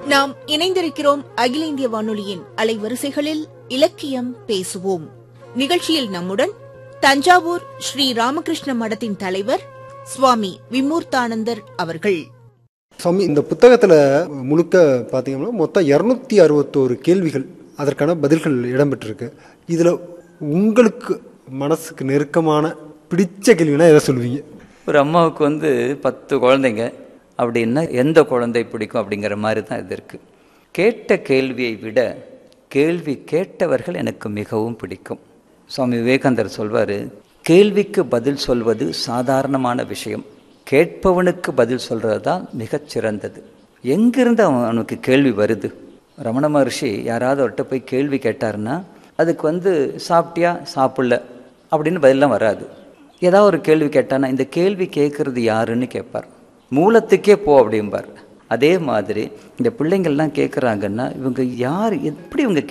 நாம் இணைந்திருக்கிறோம் அகில இந்திய வானொலியின் அலைவரிசைகளில் இலக்கியம் பேசுவோம் நிகழ்ச்சியில் நம்முடன் தஞ்சாவூர் ஸ்ரீ ராமகிருஷ்ண மடத்தின் தலைவர் சுவாமி விமூர்த்தானந்தர் அவர்கள் சுவாமி இந்த புத்தகத்தில் முழுக்க பார்த்தீங்கன்னா மொத்தம் இரநூத்தி அறுபத்தோரு கேள்விகள் அதற்கான பதில்கள் இடம்பெற்றிருக்கு இதில் உங்களுக்கு மனசுக்கு நெருக்கமான பிடிச்ச கேள்வினா எதை சொல்லுவீங்க ஒரு அம்மாவுக்கு வந்து பத்து குழந்தைங்க அப்படின்னா எந்த குழந்தை பிடிக்கும் அப்படிங்கிற மாதிரி தான் இது இருக்குது கேட்ட கேள்வியை விட கேள்வி கேட்டவர்கள் எனக்கு மிகவும் பிடிக்கும் சுவாமி விவேகானந்தர் சொல்வார் கேள்விக்கு பதில் சொல்வது சாதாரணமான விஷயம் கேட்பவனுக்கு பதில் சொல்கிறது தான் மிகச் சிறந்தது எங்கிருந்து அவன் அவனுக்கு கேள்வி வருது ரமண மகர்ஷி யாராவது அவர்கிட்ட போய் கேள்வி கேட்டாருன்னா அதுக்கு வந்து சாப்பிட்டியா சாப்பிடல அப்படின்னு பதிலாம் வராது ஏதாவது ஒரு கேள்வி கேட்டானா இந்த கேள்வி கேட்குறது யாருன்னு கேட்பார் மூலத்துக்கே போ அப்படிம்பார் அதே மாதிரி இந்த பிள்ளைங்கள்லாம் கேட்குறாங்கன்னா இவங்க யார் எப்படி இவங்க